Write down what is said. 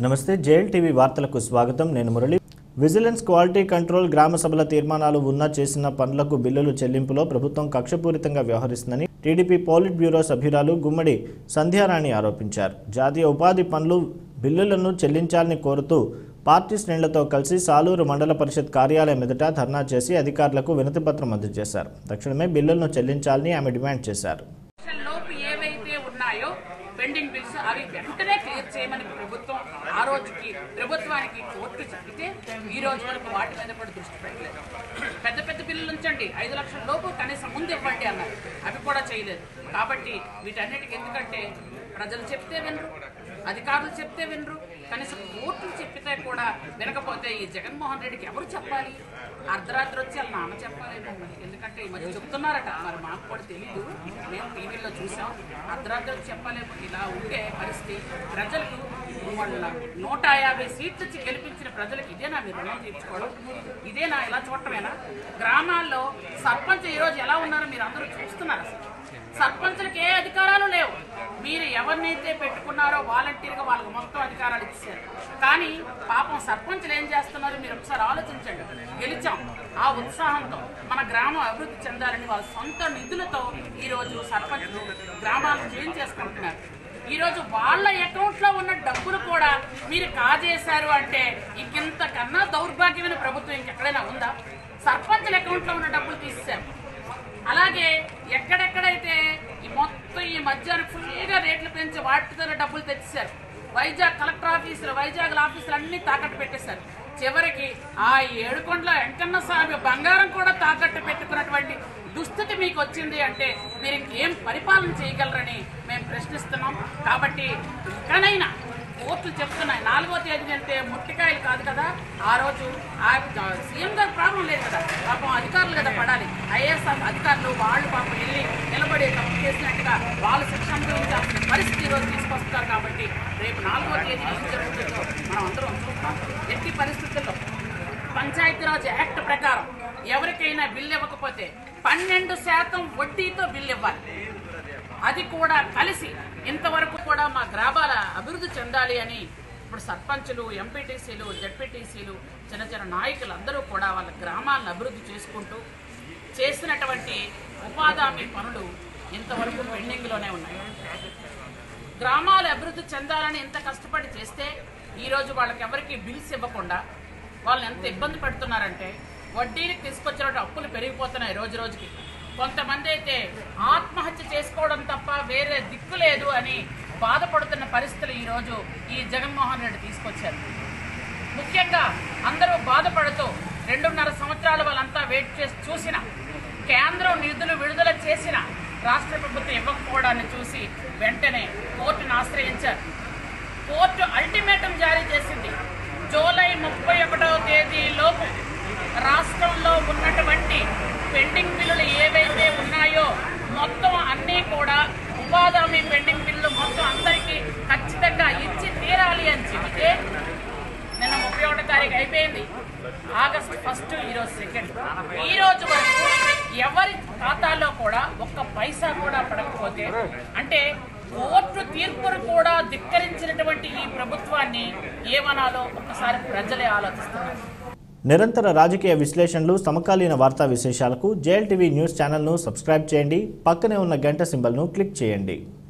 నమస్తే JL TV వార్తలకు స్వాగతం నేను మురళి విజిలెన్స్ క్వాలిటీ కంట్రోల్ గ్రామ సభల తీర్మానాలు ఉన్నా చేసిన పనులకు బిల్లులు చెల్లింపులో ప్రభుత్వం కక్షపూరితంగా వ్యవహరిస్తుందని టీడీపీ పోలిట్ బ్యూరో సభ్యురాలు గుమ్మడి సంధ్యారాణి ఆరోపించారు జాతీయ ఉపాధి పనులు బిల్లులను చెల్లించాలని కోరుతూ పార్టీ శ్రేణులతో కలిసి సాలూరు మండల పరిషత్ కార్యాలయం ఎదుట ధర్నా చేసి అధికారులకు వినతిపత్రం అందజేశారు తక్షణమే బిల్లులను చెల్లించాలని ఆమె డిమాండ్ చేశారు లోపు ఏవైతే ఉన్నాయో పెండింగ్ బిల్స్ అవి వెంటనే క్లియర్ చేయమని ప్రభుత్వం ఆ రోజుకి ప్రభుత్వానికి కోర్టు చెప్తే ఈ రోజు వరకు వాటి మీద కూడా దృష్టి పెట్టలేదు పెద్ద పెద్ద బిల్లులు ఉంచండి ఐదు లక్షల లోపు కనీసం ముందు ఇవ్వండి అన్నారు అవి కూడా చేయలేదు కాబట్టి వీటన్నిటికి ఎందుకంటే ప్రజలు చెప్తే వినరు అధికారులు చెప్తే వినరు కనీసం కోర్టులు చెప్పితే కూడా వినకపోతే ఈ జగన్మోహన్ రెడ్డికి ఎవరు చెప్పాలి అర్ధరాత్రి వచ్చి వాళ్ళ నాన్న చెప్పాలేమో మరి ఎందుకంటే ఈ మధ్య చెప్తున్నారట మరి మాకు కూడా తెలియదు మేము టీవీలో చూసాం అర్ధరాత్రి వచ్చి చెప్పాలేమో ఇలా ఉంటే పరిస్థితి ప్రజలకు వాళ్ళ నూట యాభై సీట్లు ఇచ్చి గెలిపించిన ప్రజలకు ఇదేనా మీరు రుణం తీర్చుకోవడం ఇదేనా ఇలా చూడటమేనా గ్రామాల్లో సర్పంచ్ ఈరోజు ఎలా ఉన్నారో మీరు అందరూ చూస్తున్నారు అసలు సర్పంచులకు ఏ అధికారాలు లేవు మీరు ఎవరినైతే పెట్టుకున్నారో వాలంటీర్గా వాళ్ళకి మొత్తం అధికారాలు ఇచ్చారు కానీ పాపం సర్పంచులు ఏం చేస్తున్నారు మీరు ఒకసారి ఆలోచించండి గెలిచాం ఆ ఉత్సాహంతో మన గ్రామం అభివృద్ధి చెందాలని వాళ్ళ సొంత నిధులతో ఈరోజు సర్పంచులు గ్రామాలను చేంజ్ చేసుకుంటున్నారు ఈరోజు వాళ్ళ అకౌంట్లో ఉన్న డబ్బులు కూడా మీరు కాజేశారు అంటే ఇంకెంతకన్నా దౌర్భాగ్యమైన ప్రభుత్వం ఇంకెక్కడైనా ఉందా సర్పంచుల అకౌంట్లో ఉన్న డబ్బులు తీసేశారు అలాగే ఎక్కడెక్కడైతే ఈ మొత్తం ఈ మధ్యాహ్నం ఫుల్గా రేట్లు పెంచి వాటితో డబ్బులు తెచ్చేశారు వైజాగ్ కలెక్టర్ ఆఫీసులు వైజాగ్ ఆఫీసులు అన్ని తాకట్టు పెట్టేశారు చివరికి ఆ ఏడుకొండల వెంకన్న స్వామి బంగారం కూడా తాకట్టు పెట్టుకున్నటువంటి దుస్థితి మీకు వచ్చింది అంటే మీరు ఇంకేం పరిపాలన చేయగలరని మేము ప్రశ్నిస్తున్నాం కాబట్టి ఇకనైనా కోర్టులు చెప్తున్నాయి నాలుగో తేదీ వెళ్తే ముట్టికాయలు కాదు కదా ఆ రోజు ఆ సీఎం గారు ప్రాబ్లం లేదు కదా పాపం అధికారులు కదా పడాలి ఐఏఎస్ అధికారులు వాళ్ళు పాపం వెళ్ళి నిలబడి తప్పు చేసినట్టుగా వాళ్ళు శిక్ష అనుభవించాల్సిన పరిస్థితి ఈరోజు తీసుకొస్తారు కాబట్టి రేపు నాలుగో తేదీ ఏం జరుగుతుందో మనం అందరం చూస్తాం ఎట్టి పరిస్థితుల్లో పంచాయతీరాజ్ యాక్ట్ ప్రకారం ఎవరికైనా బిల్లు ఇవ్వకపోతే పన్నెండు శాతం వడ్డీతో బిల్లు ఇవ్వాలి అది కూడా కలిసి ఇంతవరకు కూడా మా గ్రామాల అభివృద్ధి చెందాలి అని ఇప్పుడు సర్పంచులు ఎంపీటీసీలు జడ్పీటీసీలు చిన్న చిన్న నాయకులు అందరూ కూడా వాళ్ళ గ్రామాలను అభివృద్ధి చేసుకుంటూ చేసినటువంటి ఉపాధి పనులు ఇంతవరకు పెండింగ్లోనే ఉన్నాయి గ్రామాలు అభివృద్ధి చెందాలని ఎంత కష్టపడి చేస్తే ఈరోజు వాళ్ళకి ఎవరికి బిల్స్ ఇవ్వకుండా వాళ్ళని ఎంత ఇబ్బంది పెడుతున్నారంటే వడ్డీలకు తీసుకొచ్చిన అప్పులు పెరిగిపోతున్నాయి రోజు రోజుకి కొంతమంది అయితే ఆత్మహత్య చేసుకోవడం తప్ప వేరే దిక్కు లేదు అని బాధపడుతున్న పరిస్థితులు ఈరోజు ఈ జగన్మోహన్ రెడ్డి తీసుకొచ్చారు ముఖ్యంగా అందరూ బాధపడుతూ రెండున్నర సంవత్సరాలు వాళ్ళంతా వెయిట్ చేసి చూసిన కేంద్రం నిధులు విడుదల చేసిన రాష్ట్ర ప్రభుత్వం ఇవ్వకపోవడాన్ని చూసి వెంటనే కోర్టును ఆశ్రయించారు కోర్టు అల్టిమేటం జారీ చేసింది జూలై ముప్పై ఒకటవ తేదీలోపు రాష్ట్రంలో ఉన్నటువంటి పెండింగ్ బిల్లులు ఏవైతే ఉన్నాయో మొత్తం అన్నీ కూడా ఉపాధి హామీ పెండింగ్ బిల్లులు మొత్తం అందరికీ ఖచ్చితంగా ఇచ్చి తీరాలి అని చెబితే నిన్న ముప్పై ఒకటో తారీఖు అయిపోయింది ఆగస్ట్ ఫస్ట్ ఈరోజు సెకండ్ ఈ రోజు వరకు ఎవరి ఖాతాలో కూడా ఒక్క పైసా కూడా పడకపోతే అంటే కోర్టు తీర్పును కూడా ధిక్కరించినటువంటి ఈ ప్రభుత్వాన్ని ఏమనాలో ఒకసారి ప్రజలే ఆలోచిస్తున్నారు నిరంతర రాజకీయ విశ్లేషణలు సమకాలీన వార్తా విశేషాలకు జేఎల్ టీవీ న్యూస్ ఛానల్ను సబ్స్క్రైబ్ చేయండి పక్కనే ఉన్న గంట సింబల్ను క్లిక్ చేయండి